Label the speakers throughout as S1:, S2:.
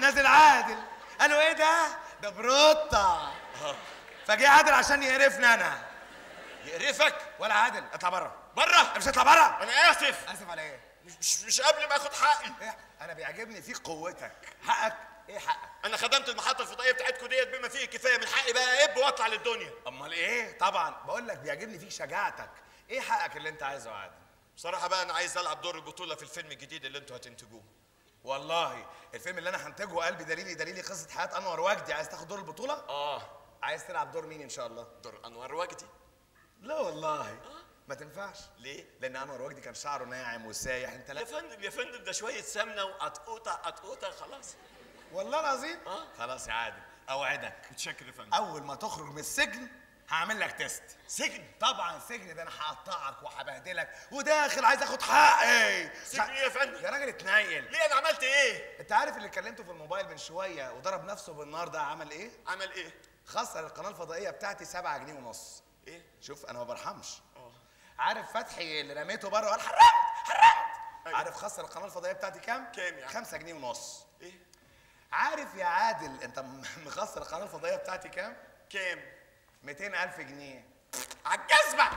S1: نازل عادل قالوا ايه ده ده بروطه فجه عادل عشان يقرفني انا
S2: يقرفك
S1: ولا عادل اطلع بره
S2: بره
S1: مش هطلع بره
S2: انا اسف
S1: اسف على ايه
S2: مش مش قبل ما اخد حقي
S1: إيه؟ انا بيعجبني فيك قوتك حقك ايه حقك
S2: انا خدمت المحطه الفضائيه بتاعتكم ديت بما فيه الكفايه من حقي بقى اب واطلع للدنيا
S1: امال ايه طبعا بقول لك بيعجبني فيك شجاعتك ايه حقك اللي انت عايزه يا عادل
S2: بصراحه بقى انا عايز العب دور البطوله في الفيلم الجديد اللي انتوا هتنتجوه
S1: والله الفيلم اللي انا هنتجه قلبي دليلي دليلي قصه حياه انور وجدي عايز تاخد دور البطوله
S2: اه
S1: عايز تلعب دور مين ان شاء الله
S2: دور انور وجدي
S1: لا والله ما تنفعش
S2: ليه؟
S1: لان انور وجدي كان شعره ناعم وسايح انت
S2: يا
S1: لا
S2: فندم يا فندم ده شويه سمنه وقطقوطه قطقوطه خلاص
S1: والله العظيم
S2: آه.
S1: خلاص يا عادل اوعدك
S2: متشكر يا فندم
S1: اول ما تخرج من السجن هعمل لك تيست
S2: سجن
S1: طبعا السجن ده انا هقطعك وهبهدلك وداخل عايز اخد حقي
S2: سجن ايه يا فندم؟
S1: يا راجل اتنيل
S2: ليه انا عملت ايه
S1: انت عارف اللي كلمته في الموبايل من شويه وضرب نفسه بالنار ده عمل ايه
S2: عمل ايه
S1: خسر القناه الفضائيه بتاعتي 7 جنيه ونص
S2: ايه
S1: شوف انا ما برحمش
S2: اه
S1: عارف فتحي اللي رميته بره وقال حرمت حرمت
S2: أيوة.
S1: عارف خسر القناه الفضائيه بتاعتي كام
S2: كام يعني؟
S1: 5 جنيه ونص
S2: ايه
S1: عارف يا عادل انت م- مخسر القناه الفضائيه بتاعتي كام
S2: كام
S1: 200000 جنيه
S2: عالجزمه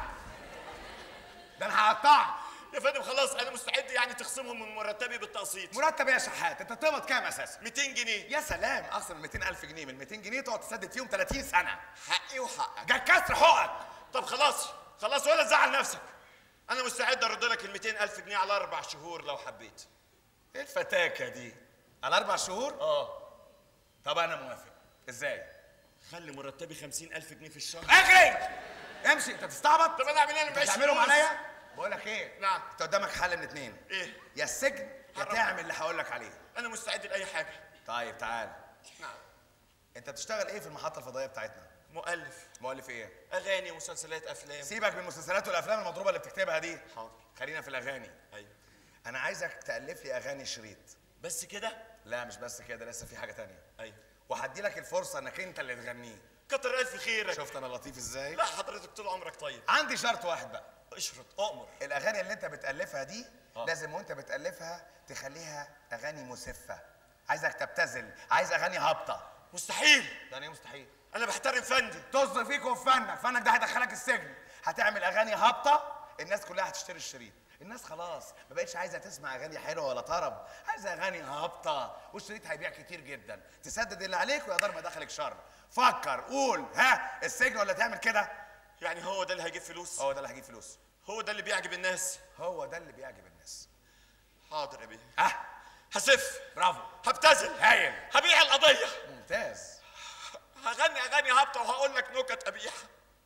S1: ده انا هقطعك
S2: يا فندم خلاص انا مستعد يعني تخصمهم من مرتبي بالتقسيط
S1: مرتب يا شحات انت تقبض كام اساسا
S2: 200 جنيه
S1: يا سلام اصلا 200000 جنيه من 200 جنيه تقعد تسدد فيهم 30 سنه
S2: حقي وحقك
S1: جا كسر حقك
S2: طب خلاص خلاص ولا تزعل نفسك انا مستعد ارد لك ال 200000 جنيه على اربع شهور لو حبيت
S1: ايه الفتاكه دي على اربع شهور
S2: اه
S1: طب انا موافق ازاي
S2: خلي مرتبي 50000 جنيه في الشهر
S1: اجري امشي انت بتستعبط
S2: طب انا اعمل ايه انا
S1: انت
S2: معيش
S1: بتعملهم
S2: فلوس.
S1: عليا بقول لك ايه
S2: نعم.
S1: انت قدامك حل من اتنين
S2: ايه
S1: يا السجن يا
S2: حرام.
S1: تعمل اللي هقول لك عليه
S2: انا مستعد لاي حاجه
S1: طيب تعال
S2: نعم
S1: انت بتشتغل ايه في المحطه الفضائيه بتاعتنا
S2: مؤلف
S1: مؤلف ايه
S2: اغاني مسلسلات افلام
S1: سيبك من المسلسلات والافلام المضروبه اللي بتكتبها دي
S2: حاضر
S1: خلينا في الاغاني
S2: ايوه
S1: انا عايزك تالف لي اغاني شريط
S2: بس كده
S1: لا مش بس كده لسه في حاجه تانية
S2: ايوه
S1: وهدي لك الفرصه انك انت اللي تغنيه
S2: كتر الف خيرك
S1: شفت انا لطيف ازاي
S2: لا حضرتك طول عمرك طيب
S1: عندي شرط واحد بقى
S2: اشرط اؤمر
S1: الاغاني اللي انت بتالفها دي
S2: آه.
S1: لازم وانت بتالفها تخليها اغاني مسفه عايزك تبتذل عايز اغاني هابطه
S2: مستحيل
S1: ده ايه مستحيل
S2: انا بحترم فندي
S1: طز فيك وفي فنك فنك ده هيدخلك السجن هتعمل اغاني هابطه الناس كلها هتشتري الشريط الناس خلاص ما بقتش عايزه تسمع اغاني حلوه ولا طرب عايزه اغاني هابطه والشريط هيبيع كتير جدا تسدد اللي عليك ويا دار ما دخلك شر فكر قول ها السجن ولا تعمل كده
S2: يعني هو ده اللي هيجيب فلوس
S1: هو ده اللي هيجيب فلوس
S2: هو ده اللي بيعجب الناس
S1: هو ده اللي بيعجب الناس
S2: حاضر يا بيه
S1: ها
S2: هسف
S1: برافو
S2: هبتذل
S1: هايل
S2: هبيع القضيه
S1: ممتاز
S2: هغني اغاني هابطه وهقول لك نكت قبيحه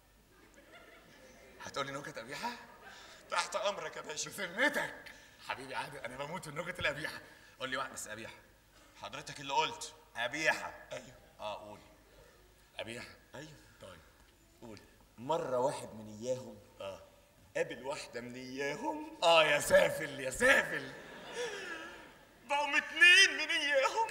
S1: هتقولي نكت قبيحه
S2: تحت امرك يا باشا
S1: بذمتك حبيبي عادل انا بموت في النكت القبيحه قول لي واحد بس قبيحه
S2: حضرتك اللي قلت
S1: قبيحه
S2: ايوه
S1: اه قول قبيحه
S2: ايوه
S1: طيب قول
S2: مره واحد من اياهم اه قابل واحده من اياهم
S1: اه يا سافل يا سافل
S2: بقوا اتنين من اياهم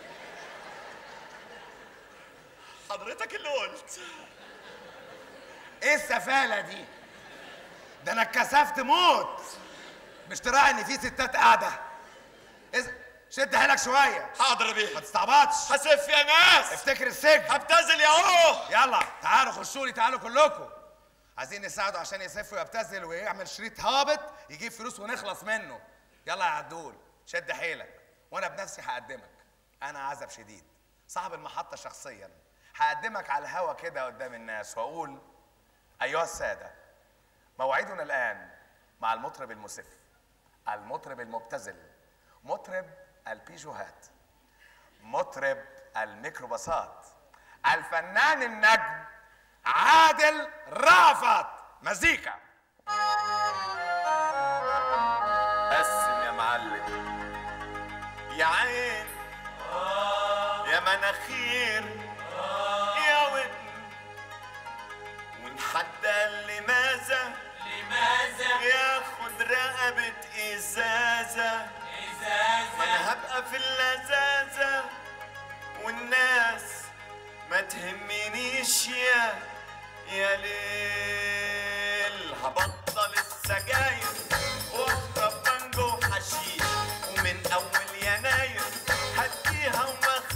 S2: حضرتك اللي قلت
S1: ايه السفاله دي ده انا اتكسفت موت مش تراعي ان في ستات قاعده إز- شد حيلك شويه
S2: حاضر يا
S1: ما
S2: بيه
S1: تستعبطش
S2: هسف يا ناس
S1: افتكر السجن
S2: هبتذل يا هو
S1: يلا تعالوا خشوا لي تعالوا كلكم عايزين نساعده عشان يسف ويبتذل ويعمل شريط هابط يجيب فلوس ونخلص منه يلا يا عدول شد حيلك وانا بنفسي هقدمك انا عزب شديد صاحب المحطه شخصيا هقدمك على الهوا كده قدام الناس واقول ايها الساده موعدنا الان مع المطرب المسف المطرب المبتذل مطرب البيجوهات مطرب الميكروباصات الفنان النجم عادل رافت مزيكا
S2: قسم يا معلم يا عين يا مناخير يا ودن وان حد قال لماذا
S3: لماذا
S2: ياخد رقبة ازازة ما انا هبقى في اللذاذة والناس ما تهمنيش يا يا ليل هبطل السجاير واشرب بانجو وحشيش ومن اول يناير هديها وما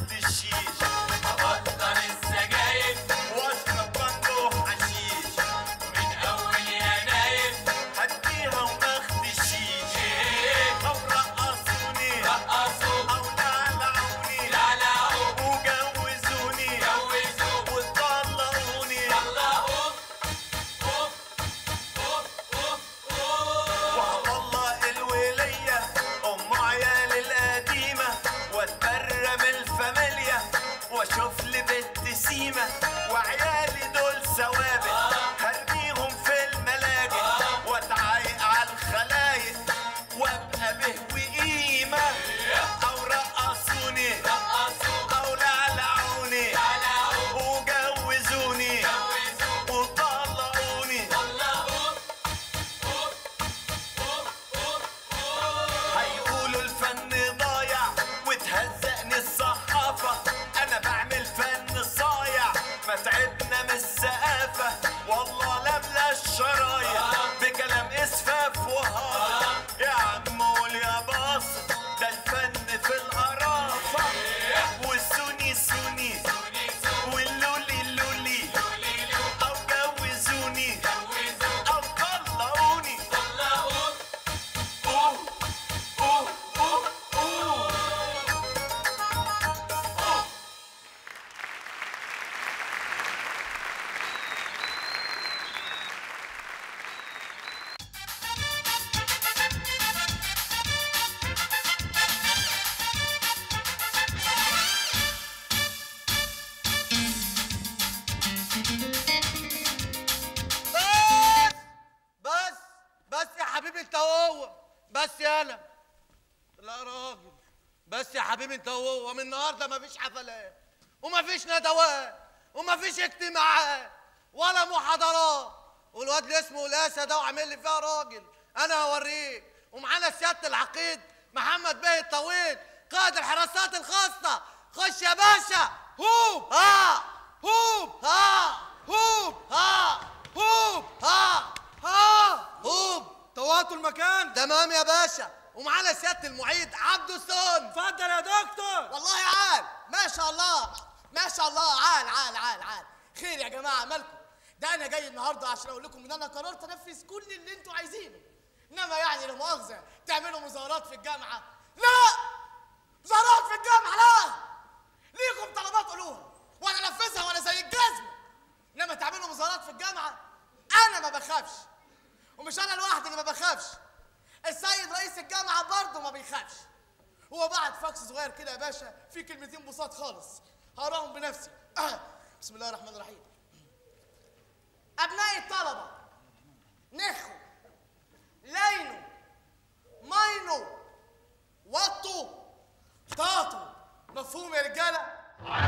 S3: وهو بس يالا لا راجل بس يا حبيبي انت وهو من النهارده مفيش حفلات ومفيش ندوات ومفيش اجتماعات ولا محاضرات والواد اللي اسمه الاسى ده وعامل لي فيها راجل انا هوريك ومعانا سياده العقيد محمد بيه الطويل قائد الحراسات الخاصه خش يا باشا هوب ها هوب ها هوب ها هوب ها ها هوب
S4: طوعتوا المكان
S3: تمام يا باشا ومعانا سياده المعيد عبده السون
S4: اتفضل يا دكتور
S5: والله عال ما شاء الله ما شاء الله عال عال عال عال خير يا جماعه مالكم ده انا جاي النهارده عشان اقول لكم ان انا قررت انفذ كل اللي انتوا عايزينه انما يعني لا مؤاخذه تعملوا مظاهرات في الجامعه لا مظاهرات في الجامعه لا ليكم طلبات قولوها وانا انفذها وانا زي الجزمه انما تعملوا مظاهرات في الجامعه انا ما بخافش ومش انا لوحدي اللي ما بخافش السيد رئيس الجامعه برضه ما بيخافش هو بعت فاكس صغير كده يا باشا فيه كلمتين بساط خالص هقراهم بنفسي بسم الله الرحمن الرحيم ابناء الطلبه نخوا لينوا ماينوا وطوا طاطوا مفهوم يا رجاله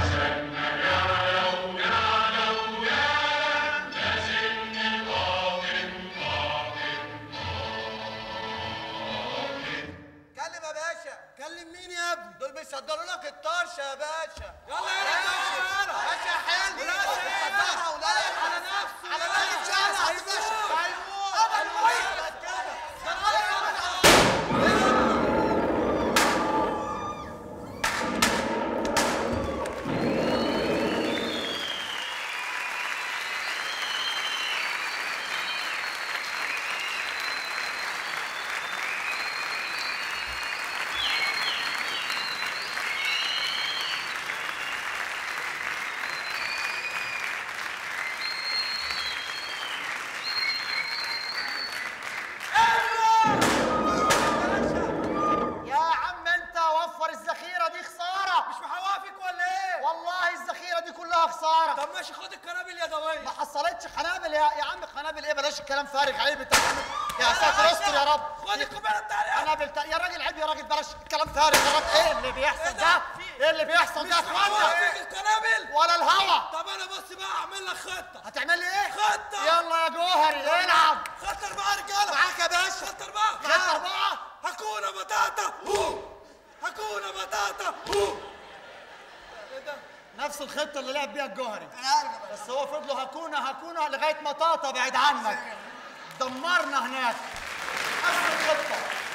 S3: كلم يا باشا كلم مين يا ابني دول بيصدروا لك الطرش يا باشا
S4: يلا يا باشا
S3: باشا حلو
S4: ولا شيء.
S3: ولا على نفسه
S5: على نفسه.
S3: على
S5: هيموت.
S3: هيموت
S6: يا عم انت وفر الذخيره دي خساره
S4: مش محوافك ولا ايه
S6: والله الذخيره دي كلها خساره
S4: طب ماشي خد القنابل اليدويه
S6: ما حصلتش قنابل يا يا عم قنابل ايه بلاش الكلام فارغ عيب انت بتعمل- يا ساتر استر يا رب
S4: خد القنبله بتاعتي
S6: قنابل تا- يا راجل عيب يا راجل بلاش الكلام فارغ يا رب ايه اللي بيحصل ده ايه اللي بيحصل ده يا اخوانا
S4: محوافك القنابل
S6: ولا الهوا
S4: طب انا بص بقى اعمل لك خطه
S6: هتعمل لي ايه
S4: خطة.
S6: يلا يا جوهري العب
S4: خط اربعه رجاله
S3: معاك يا باشا
S4: خط اربعه
S6: خط اربعه
S4: هكون بطاطا هو هكون بطاطا هو
S6: نفس الخطه اللي لعب بيها الجوهري
S5: انا عارف يا باشا
S6: بس هو فضلوا هكونا هكونا لغايه ما طاطا بعد عنك دمرنا هناك نفس الخطه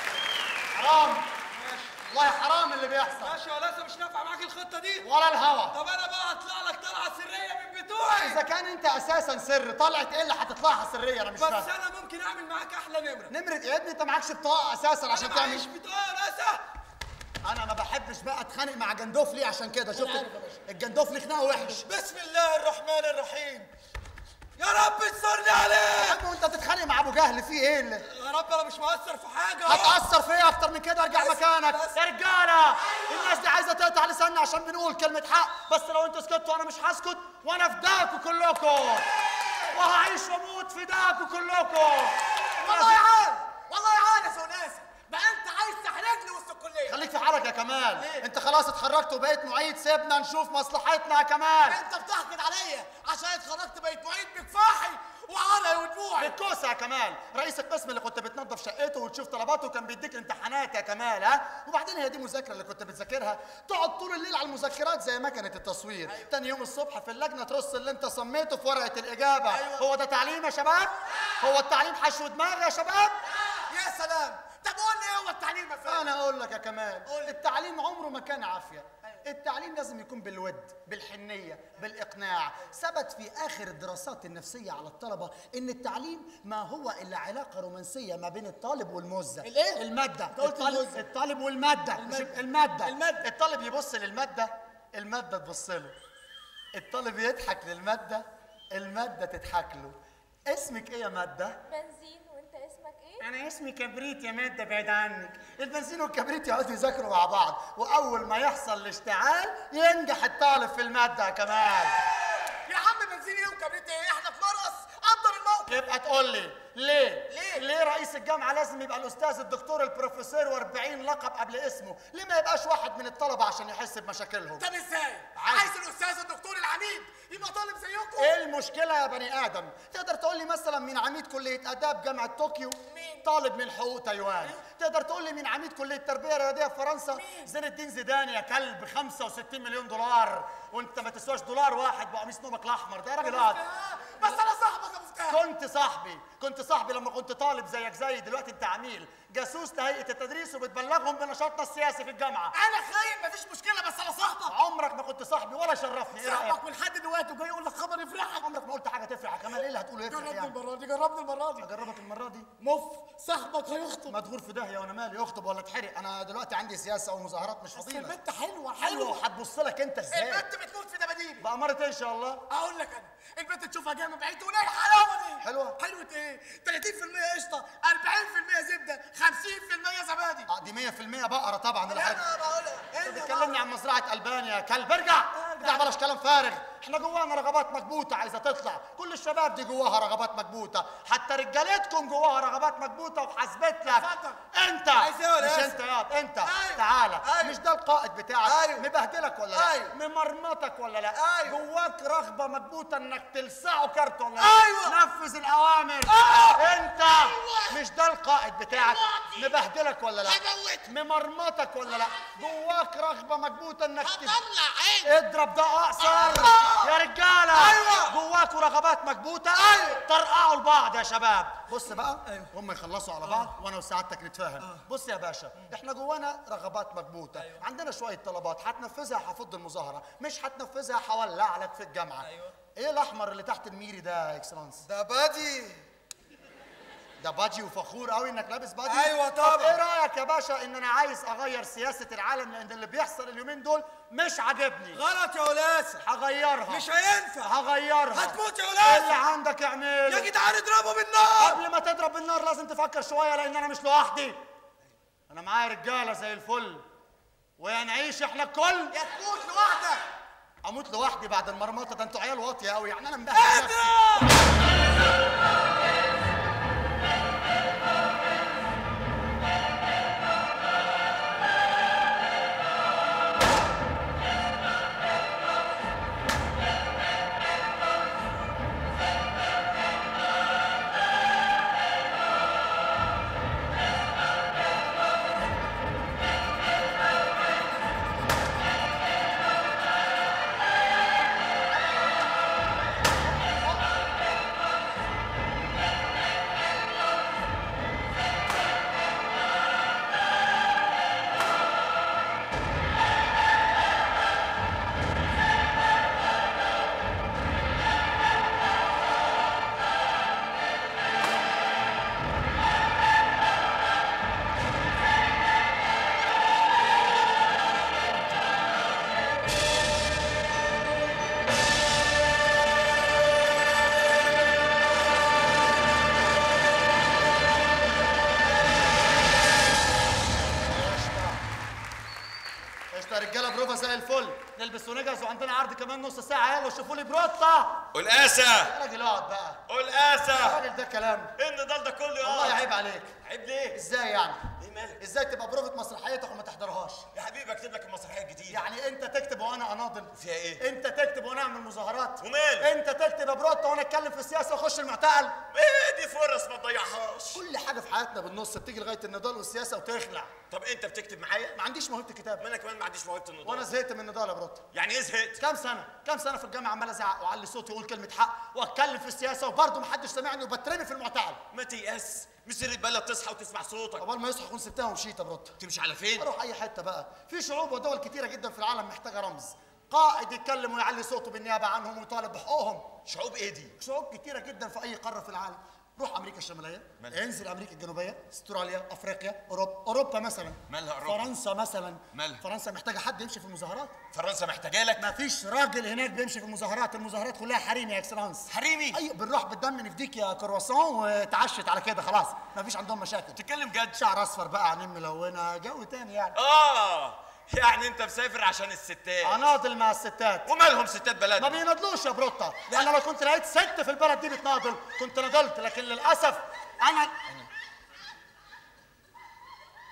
S6: حرام والله حرام اللي بيحصل
S4: ماشي يا لسه مش نافعه معاك الخطه دي
S6: ولا الهوا
S4: طب انا بقى هطلع لك طلعه سريه من بتوعي
S6: اذا كان انت اساسا سر طلعت ايه اللي هتطلعها سريه انا مش
S4: بس
S6: فاهم
S4: انا ممكن اعمل معاك احلى نمره
S6: نمرة إيه يا ابني انت معكش بطاقه اساسا
S4: انا
S6: عشان
S4: معيش
S6: تعمل
S4: بطاقه يا لسه
S6: انا ما بحبش بقى اتخانق مع جندوفلي عشان كده شفت الجندوفلي خناقه وحش
S4: بسم الله الرحمن الرحيم يا رب استرني
S6: يا
S4: عليك
S6: عم وانت بتتخانق مع ابو جهل في ايه اللي
S4: يا رب انا مش مقصر في حاجه أهو.
S6: هتأثر فيا أكتر من كده ارجع
S4: بس-
S6: مكانك
S4: بس-
S6: يا رجالة الناس دي عايزة تقطع لساننا عشان بنقول كلمة حق بس لو انتوا سكتوا أنا مش هسكت وأنا فداكوا كلكم وهعيش وأموت فداكوا كلكم
S5: والله عال والله عال يا سوناسي بقى انت عايز تحرجني وسط الكليه
S6: خليك في حالك يا كمال
S5: ليه؟
S6: انت خلاص اتخرجت وبقيت معيد سيبنا نشوف مصلحتنا يا كمال
S5: انت بتحقد عليا عشان اتخرجت بقيت معيد بكفاحي وعلى ودموعي
S6: بالكوسه يا كمال رئيس القسم اللي كنت بتنظف شقته وتشوف طلباته كان بيديك امتحانات يا كمال ها وبعدين هي دي مذاكره اللي كنت بتذاكرها تقعد طول الليل على المذكرات زي ما كانت التصوير أيوة. تاني يوم الصبح في اللجنه ترص اللي انت صميته في ورقه الاجابه
S5: أيوة.
S6: هو ده تعليم يا شباب هو التعليم حشو دماغ يا شباب
S5: يا سلام طب قول لي ايه هو التعليم يا فندم
S6: انا اقول لك يا كمال
S5: قول لي.
S6: التعليم عمره ما كان عافيه التعليم لازم يكون بالود بالحنيه بالاقناع ثبت في اخر الدراسات النفسيه على الطلبه ان التعليم ما هو الا علاقه رومانسيه ما بين الطالب والمزه
S5: الإيه؟
S6: الماده
S5: أنت قلت
S6: الطالب,
S5: المزة.
S6: الطالب والماده مش
S5: المادة.
S6: الماده
S5: المادة.
S6: الطالب يبص للماده الماده تبص له الطالب يضحك للماده الماده تضحك له اسمك ايه يا ماده
S7: بنزين وانت اسمك ايه؟
S6: انا اسمي كبريت يا ماده بعيد عنك البنزين والكبريت يقعدوا يذاكروا مع بعض واول ما يحصل الاشتعال ينجح الطالب في الماده يا كمال
S5: يا عم بنزين ايه وكبريت ايه احنا في مرقص قدر الموقف
S6: يبقى تقول لي ليه
S5: ليه؟
S6: ليه رئيس الجامعه لازم يبقى الاستاذ الدكتور البروفيسور و40 لقب قبل اسمه ليه ما يبقاش واحد من الطلبه عشان يحس بمشاكلهم
S5: طب ازاي؟
S6: عايز-
S5: عايز الاستاذ الدكتور العميد يبقى طالب زيكم
S6: ايه المشكله يا بني ادم تقدر تقول لي مثلا مين عميد كليه اداب جامعه طوكيو
S5: مين؟
S6: طالب من حقوق تايوان تقدر تقول لي مين عميد كليه تربيه رياضيه في فرنسا
S5: مين؟
S6: زين الدين زيدان يا كلب 65 مليون دولار وانت ما تسواش دولار واحد بقميص نومك الاحمر ده يا راجل اقعد
S5: بس انا صاحبك يا مفتاح
S6: كنت صاحبي كنت صاحبي لما كنت طالب زيك زي دلوقتي انت عميل جاسوس لهيئه التدريس وبتبلغهم بنشاطنا السياسي في الجامعه
S5: انا خاين مفيش مشكله بس انا صاحبك
S6: عمرك ما كنت صاحبي ولا شرفني ايه رايك
S5: صاحبك من لحد دلوقتي وجاي يقول لك خبر يفرحك
S6: عمرك ما قلت حاجه تفرح يا كمال ايه اللي هتقوله يفرح
S5: جربني
S6: يعني
S5: المره دي جربني المره دي
S6: اجربك المره دي
S5: مف صاحبك هيخطب
S6: مدغور في داهيه وانا مالي اخطب ولا اتحرق انا دلوقتي عندي سياسه ومظاهرات مش
S5: بس
S6: فاضيلك
S5: البنت حلوه
S6: حلوه
S5: حلوه
S6: وهتبص لك انت ازاي
S5: البنت بتموت في دباديبي
S6: بأمارة ايه ان شاء الله
S5: اقول لك انا البنت تشوفها جايه من بعيد تقول ايه الحلاوه دي
S6: حلوة؟
S5: حلوه ايه 30% قشطه 40% زبده 50% زبادي
S6: اه دي 100% بقره طبعا
S5: لا
S6: الحاجة
S5: انا بقولها
S6: انت بتكلمني عن مزرعه البانيا يا كلب ارجع ارجع بلاش كلام فارغ احنا جوانا رغبات مكبوته عايزه تطلع كل الشباب دي جواها رغبات مكبوته حتى رجالتكم جواها رغبات مكبوته وحسبت لك
S5: اتفضل.
S6: انت
S5: عايز ايه ولا
S6: مش
S5: اسف؟
S6: انت يا انت
S5: ايوه.
S6: تعالى
S5: ايوه.
S6: مش ده القائد بتاعك
S5: ايوه.
S6: مبهدلك ولا لا
S5: ايوه.
S6: ممرمطك ولا لا
S5: ايوه.
S6: جواك رغبه مكبوته انك تلسعه كارت ولا لا
S5: ايوه.
S6: نفذ الاوامر انت مش ده القائد بتاعك مبهدلك ولا لا
S5: هموتك.
S6: ممرمطك ولا لا جواك رغبه مكبوته انك تب...
S5: هطلع عيني
S6: اضرب ده اقصر يا رجاله
S5: أيوة.
S6: جواكوا رغبات مكبوته
S5: أيوة.
S6: طرقعوا لبعض يا شباب بص بقى هم يخلصوا على بعض وانا وسعادتك نتفاهم بص يا باشا احنا جوانا رغبات مكبوته عندنا شويه طلبات هتنفذها هفض المظاهره مش هتنفذها هولع لك في الجامعه ايه الاحمر اللي تحت الميري ده يا اكسلانس
S3: ده بادي
S6: ده باجي وفخور قوي انك لابس باجي
S3: أيوة
S6: طب
S3: طبعا.
S6: ايه رايك يا باشا ان انا عايز اغير سياسه العالم لان اللي بيحصل اليومين دول مش عاجبني
S3: غلط يا ولاسة
S6: هغيرها
S3: مش هينفع
S6: هغيرها
S3: هتموت يا
S6: إيه
S3: ولاد.
S6: اللي عندك اعمله
S3: يا جدعان اضربه بالنار
S6: قبل ما تضرب بالنار لازم تفكر شويه لان انا مش لوحدي انا معايا رجاله زي الفل ويا نعيش احنا الكل
S5: يا تموت لوحدك
S6: اموت لوحدي بعد المرمطه ده انتوا عيال واطيه قوي يعني انا مبهدل نفسي قشطه يا رجاله بروفا زي الفل نلبس ونجهز وعندنا عرض كمان نص ساعه يلا شوفوا لي بروطه
S2: قلقاسة
S6: يا راجل اقعد بقى
S2: قلقاسة
S6: الراجل ده كلام
S2: ايه النضال ده كله يا
S6: والله عيب عليك
S2: عيب ليه؟
S6: ازاي يعني
S2: ايه مالك؟
S6: ازاي تبقى بروفة مسرحيتك وما تحضرهاش
S2: يا حبيبي اكتب لك المسرحية الجديدة
S6: يعني انت تكتب وانا اناضل
S2: فيها ايه؟
S6: انت تكتب وانا اعمل مظاهرات
S2: ومال؟
S6: انت تكتب يا بروطه وانا اتكلم في السياسه واخش المعتقل
S2: ايه دي فرص ما تضيعهاش
S6: كل حاجه في حياتنا بالنص بتيجي لغايه النضال والسياسه وتخلع
S2: طب انت بتكتب معايا؟
S6: ما عنديش موهبه الكتاب
S2: ما انا كمان ما عنديش موهبة النضال
S6: وانا زهقت من النضال يا بروطه
S2: يعني ايه زهقت؟
S6: كام سنه كام سنه في الجامعه عمال ازعق واعلي صوتي واقول كلمه حق واتكلم في السياسه وبرضه محدش سامعني وبترمي في المعتقل
S2: ما تيأس مش البلد تصحى وتسمع صوتك
S6: قبل ما يصحى اكون سبتها ومشيت يا بروطه
S2: تمشي على فين؟
S6: اروح اي حته بقى في شعوب ودول كتيره جدا في العالم محتاجه رمز قائد يتكلم ويعلي صوته بالنيابه عنهم ويطالب بحقوقهم
S2: شعوب ايه دي؟
S6: شعوب كتيره جدا في اي قاره في العالم روح امريكا الشماليه
S2: مالها؟
S6: انزل امريكا الجنوبيه استراليا افريقيا اوروبا اوروبا مثلا
S2: مالها أوروبا؟
S6: فرنسا مثلا
S2: مالها؟
S6: فرنسا محتاجه حد يمشي في المظاهرات
S2: فرنسا محتاجة لك
S6: ما فيش راجل هناك بيمشي في المظاهرات المظاهرات كلها حريم يا اكسلانس
S2: حريمي
S6: ايوه بنروح بالدم نفديك يا كرواسون وتعشت على كده خلاص ما فيش عندهم مشاكل
S2: تتكلم جد
S6: شعر اصفر بقى عينين ملونه جو تاني يعني
S2: اه يعني انت مسافر عشان الستات
S6: اناضل مع الستات
S2: ومالهم ستات
S6: ما
S2: بلدنا
S6: بيناضلوش يا بروتا انا لو كنت لقيت ست في البلد دي بتناضل كنت نضلت لكن للاسف انا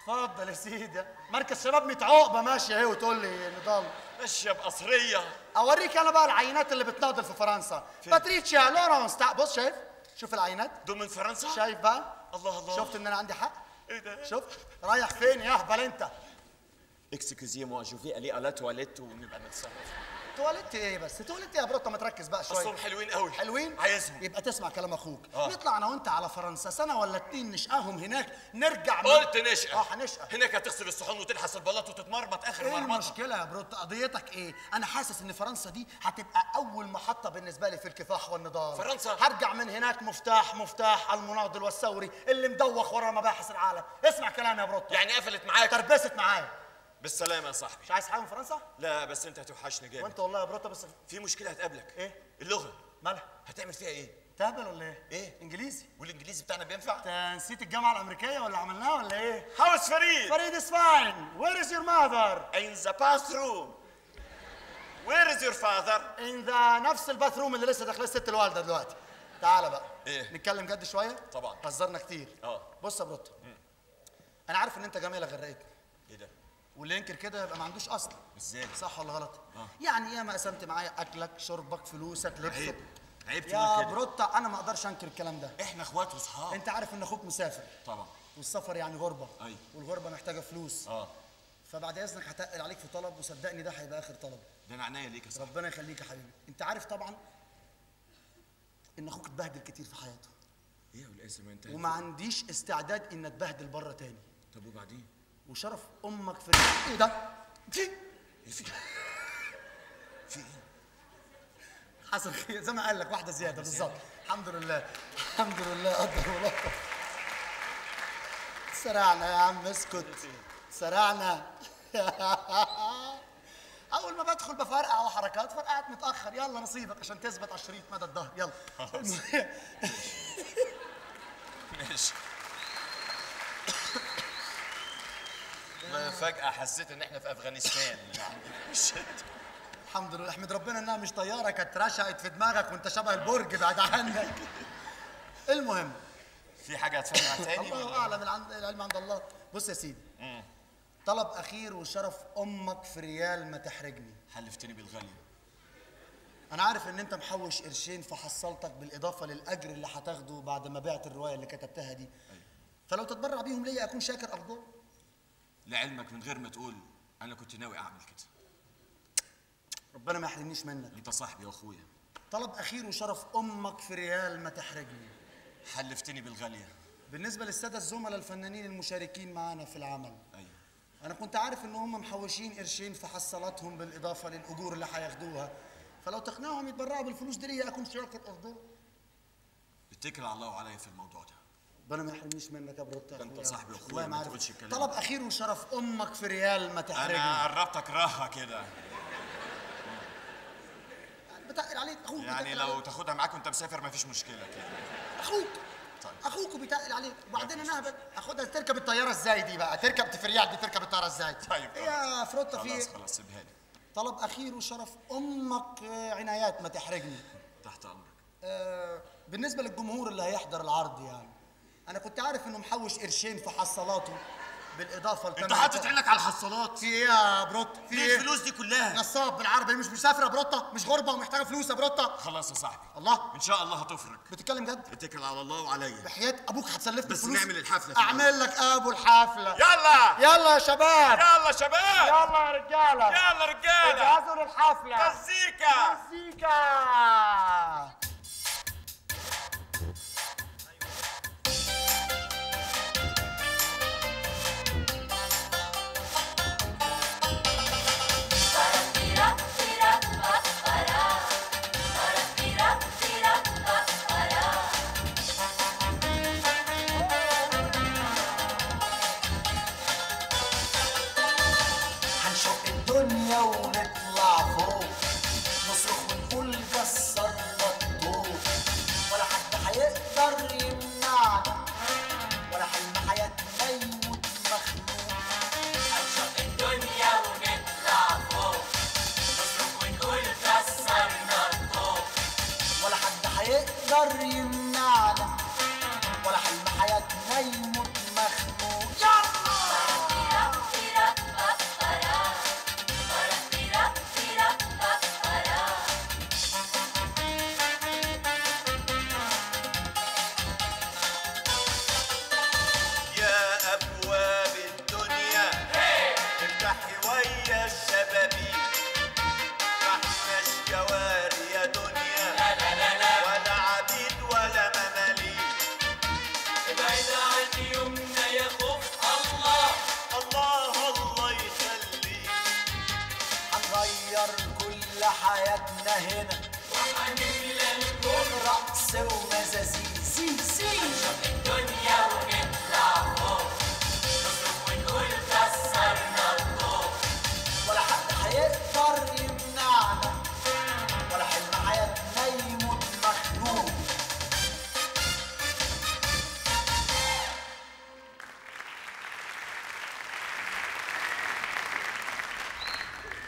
S6: اتفضل يا سيدي مركز شباب 100 عقبه ماشيه اهي وتقول لي نضال
S2: ماشيه بقصريه
S6: اوريك انا بقى العينات اللي بتناضل في فرنسا باتريتشيا لورانس تع- بص شايف شوف العينات
S2: دول من فرنسا
S6: شايف بقى
S2: الله الله
S6: شفت ان انا عندي حق
S2: ايه ده
S6: شفت رايح فين يا اهبل انت
S2: اكسكوزي موا جو في الي على تواليت ونبقى نتصرف
S6: تواليت ايه بس تواليت ايه يا بروتا ما تركز بقى شويه
S2: اصلهم حلوين قوي
S6: حلوين
S2: عايزهم
S6: يبقى تسمع كلام اخوك
S2: آه.
S6: نطلع انا وانت على فرنسا سنه ولا اتنين نشقاهم هناك نرجع من-
S2: قلت نشأة
S6: اه هنشقى
S2: هناك هتغسل الصحون وتلحس البلاط وتتمرمط اخر
S6: ايه
S2: مرمطه
S6: المشكلة يا بروت قضيتك ايه؟ أنا حاسس إن فرنسا دي هتبقى أول محطة بالنسبة لي في الكفاح والنضال
S2: فرنسا؟
S6: هرجع من هناك مفتاح مفتاح المناضل والثوري اللي مدوخ ورا مباحث العالم اسمع كلامي يا بروت
S2: يعني قفلت معاك
S6: تربست معايا
S2: بالسلامه يا صاحبي
S6: مش عايز حاجة من فرنسا؟
S2: لا بس انت هتوحشني جامد
S6: وأنت والله يا بروت بس
S2: في مشكله هتقابلك
S6: إيه؟
S2: اللغه
S6: مالها؟
S2: هتعمل فيها ايه
S6: تهبل ولا إيه؟
S2: إيه؟
S6: إنجليزي
S2: والانجليزي بتاعنا بينفع
S6: أنت نسيت الجامعة الأمريكية ولا عملناها ولا إيه؟
S2: هاوس فريد
S6: فريد is fine Where is your mother?
S2: in the bathroom where is your father
S6: in the نفس الباثروم اللي لسه داخله الست الوالده دلوقتي تعالى بقى
S2: إيه؟
S6: نتكلم جد شويه
S2: طبعا.
S6: هزرنا كتير
S2: اه.
S6: بص يا بروتو انا عارف ان انت جميله غرقتني
S2: ايه ده
S6: واللي ينكر كده يبقى ما عندوش اصل
S2: ازاي
S6: صح ولا غلط
S2: آه.
S6: يعني ياما قسمت معايا اكلك شربك فلوسك لبسك
S2: عيب عيب
S6: يا
S2: تقول كده
S6: بروتا انا ما اقدرش انكر الكلام ده
S2: احنا اخوات واصحاب
S6: انت عارف ان اخوك مسافر
S2: طبعا
S6: والسفر يعني غربه
S2: أيوة.
S6: والغربه محتاجه فلوس
S2: اه
S6: فبعد اذنك هتقل عليك في طلب وصدقني ده هيبقى اخر طلب
S2: ده انا عينيا ليك يا صاحبي
S6: ربنا يخليك يا حبيبي انت عارف طبعا ان اخوك اتبهدل كتير في حياته
S2: ايه والاسم انت
S6: وما عنديش استعداد ان اتبهدل بره تاني
S2: طب وبعدين
S6: وشرف امك في ايه ده في
S2: ايه في في ايه
S6: حصل خير زي ما قال لك واحده زياده بالظبط الحمد لله الحمد لله قدر الله سرعنا يا عم اسكت سرعنا اول ما بدخل بفرقع وحركات فرقعت متاخر يلا نصيبك عشان تثبت على الشريط مدى الظهر يلا
S2: ماشي ما فجأة حسيت ان احنا في افغانستان يعني شت.
S6: الحمد لله احمد ربنا انها مش طياره كانت رشقت في دماغك وانت شبه البرج بعد عنك المهم
S2: في حاجة هتفهمها تاني
S6: الله
S2: ولا
S6: اعلم العن- العلم عند الله بص يا سيدي طلب اخير وشرف امك في ريال ما تحرجني
S2: حلفتني بالغالية
S6: انا عارف ان انت محوش قرشين فحصلتك بالاضافه للاجر اللي هتاخده بعد ما بعت الروايه اللي كتبتها دي فلو تتبرع بيهم ليا اكون شاكر افضل
S2: لعلمك من غير ما تقول انا كنت ناوي اعمل كده
S6: ربنا ما يحرمنيش منك
S2: انت صاحبي واخويا
S6: طلب اخير وشرف امك في ريال ما تحرجني
S2: حلفتني بالغالية
S6: بالنسبه للساده الزملاء الفنانين المشاركين معانا في العمل
S2: ايوه
S6: انا كنت عارف ان هم محوشين قرشين في حصلاتهم بالاضافه للاجور اللي هياخدوها فلو تقنعهم يتبرعوا بالفلوس دي ليا اكون شاكر افضل
S2: اتكل على الله وعليا في الموضوع ده
S6: ربنا ما يحرمنيش منك يا بروتا
S2: ده انت
S6: أخويا.
S2: صاحبي واخويا،
S6: والله
S2: ما
S6: عارف.
S2: تقولش الكلام
S6: طلب
S2: ده.
S6: اخير وشرف امك في ريال ما تحرجني
S2: انا قربتك رهة كده
S6: بتقل عليك اخوك
S2: يعني
S6: بيتقل
S2: لو
S6: عليك.
S2: تاخدها معاك وانت مسافر مفيش مشكلة كده
S6: اخوك
S2: طيب.
S6: اخوك وبيتقل عليك وبعدين انا هبل اخدها تركب الطياره ازاي دي بقى تركب في ريال دي تركب الطياره ازاي
S2: طيب
S6: ايه يا فروتا في
S2: خلاص
S6: إيه؟
S2: خلاص سيبها لي
S6: طلب اخير وشرف امك آه، عنايات ما تحرجني
S2: تحت امرك
S6: آه، بالنسبه للجمهور اللي هيحضر العرض يعني انا كنت عارف انه محوش قرشين في حصالاته بالاضافه
S2: انت
S6: لتمن-
S2: حاطط عينك على الحصالات
S6: في ايه يا بروت في
S2: ليه
S6: ايه
S2: الفلوس دي كلها
S6: نصاب بالعربي مش مسافر يا بروتا مش غربه ومحتاجه فلوس يا بروتا
S2: خلاص يا صاحبي
S6: الله
S2: ان شاء الله هتفرج
S6: بتتكلم جد
S2: اتكل على الله وعليا
S6: بحياه ابوك هتسلفني
S2: بس
S6: الفلوس
S2: نعمل الحفلة في
S6: اعمل لك ابو الحفله
S2: يلا
S6: يلا يا شباب
S2: يلا شباب
S6: يلا يا رجاله
S2: يلا رجاله
S6: اجهزوا للحفله
S2: مزيكا
S6: مزيكا هنشق الدنيا ونطلع فوق نصرخ ونقول كسرنا الطوق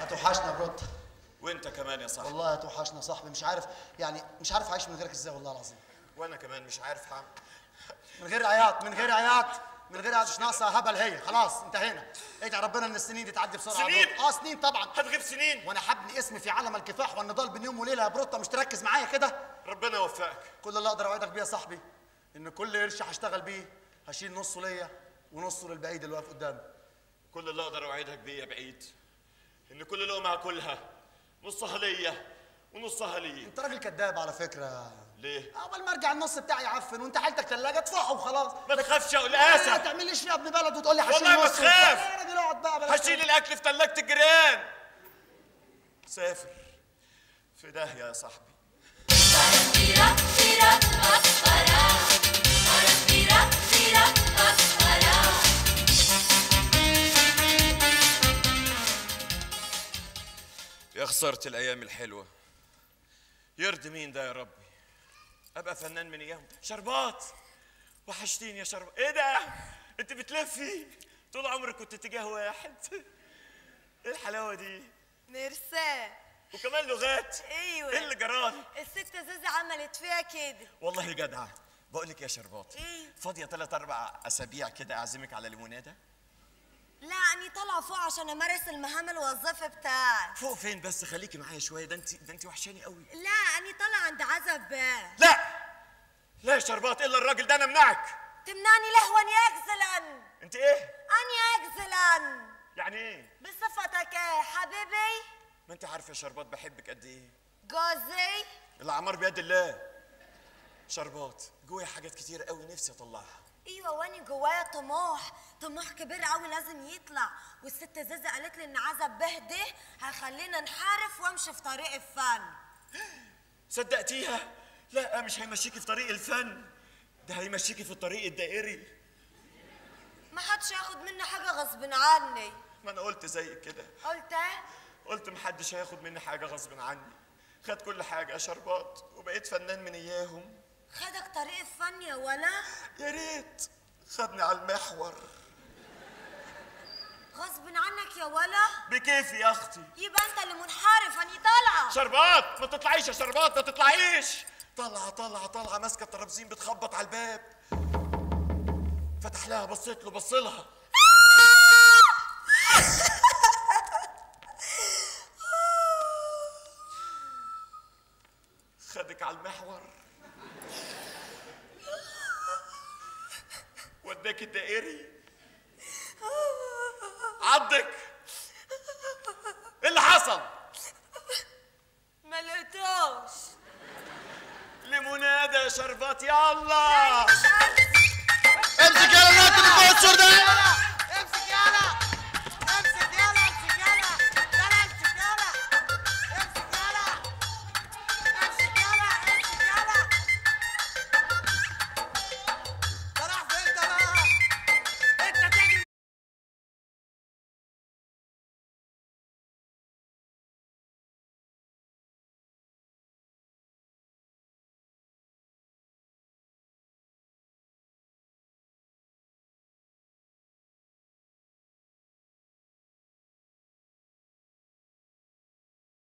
S6: هتوحشنا يا بروتا
S2: وانت كمان يا صاحبي
S6: والله هتوحشنا يا صاحبي مش عارف يعني مش عارف اعيش من غيرك ازاي والله العظيم
S2: وانا كمان مش عارف هعمل
S6: من غير عياط من غير عياط من غير عياط مش ناقصه هبل هي خلاص انتهينا ادعي ربنا ان السنين دي تعدي بسرعه يا
S2: سنين؟
S6: بروتا. اه سنين طبعا
S2: هتغيب سنين
S6: وانا حبني اسمي في عالم الكفاح والنضال بين يوم وليله يا بروتا مش تركز معايا كده
S2: ربنا يوفقك
S6: كل اللي اقدر اوعدك بيه يا صاحبي ان كل قرش هشتغل بيه هشيل نصه ليا ونصه للبعيد اللي واقف قدامي
S2: كل اللي اقدر اوعدك بيه يا بعيد ان كل لقمه هاكلها نصها ليا ونصها لي
S6: انت راجل كذاب على فكره
S2: ليه؟
S6: اول ما ارجع النص بتاعي يعفن وانت حالتك ثلاجه ادفعه وخلاص
S2: ما تخافش يا
S6: ما
S2: قلقاسه
S6: تعمليش فيها ابن بلد وتقول لي هشيل
S2: والله ما
S6: نصه.
S2: تخاف.
S6: يا راجل اقعد بقى بلاش
S2: هشيل الاكل في ثلاجه الجيران سافر في داهيه يا صاحبي
S8: Tira, tira, mascara. Tira, tira, mascara.
S2: يا خسارة الأيام الحلوة يرضي مين ده يا ربي أبقى فنان من أيام شربات وحشتيني يا شربات إيه ده؟ أنت بتلفي طول عمرك كنت تجاه واحد إيه الحلاوة دي؟
S9: ميرسي
S2: وكمان لغات
S9: ايوه
S2: إيه اللي جرالي؟
S9: الست زوزة عملت فيها كده
S2: والله جدعة بقول لك يا شربات
S9: إيه؟
S2: فاضية ثلاث أربع أسابيع كده أعزمك على ليمونادة
S9: لا أني طالعة فوق عشان أمارس المهام الوظيفة بتاعي
S2: فوق فين بس خليكي معايا شوية ده أنت ده أنت وحشاني قوي
S9: لا أني طالعة عند عزب باه
S2: لا لا يا شربات إلا الراجل ده أنا أمنعك
S9: تمنعني لهوا أني أجزلن
S2: أنت إيه؟
S9: أني أجزلن
S2: يعني إيه؟
S9: بصفتك إيه حبيبي
S2: ما أنت عارفة يا شربات بحبك قد إيه
S9: جوزي
S2: الأعمار بيد الله شربات جوايا حاجات كتير قوي نفسي أطلعها
S9: ايوه واني جوايا طموح طموح كبير قوي لازم يطلع والست زازة قالت لي ان عزب به ده هيخلينا نحارف وامشي في طريق الفن
S2: صدقتيها؟ لا مش هيمشيكي في طريق الفن ده هيمشيكي في الطريق الدائري
S9: ما حدش ياخد مني حاجه غصب عني
S2: ما أنا قلت زيك كده
S9: قلت ايه
S2: قلت محدش هياخد مني حاجة غصب عني خد كل حاجة يا شربات وبقيت فنان من إياهم
S9: خدك طريق الفن يا ولا
S2: يا ريت خدني على المحور
S9: غصب عنك يا ولا
S2: بكيفي يا أختي
S9: يبقى انت اللي منحرف اني طالعه
S2: شربات ما تطلعيش يا شربات ما تطلعيش طلعة طلعة طلعة ماسكة الترابزين بتخبط على الباب فتح لها بصيت له بص لها خدك على المحور وداك الدائري عضك ايه اللي حصل؟
S9: ما لقيتوش
S2: ليمونادة يا شربات يلا
S6: امسك يا الناس اللي فوق السور ده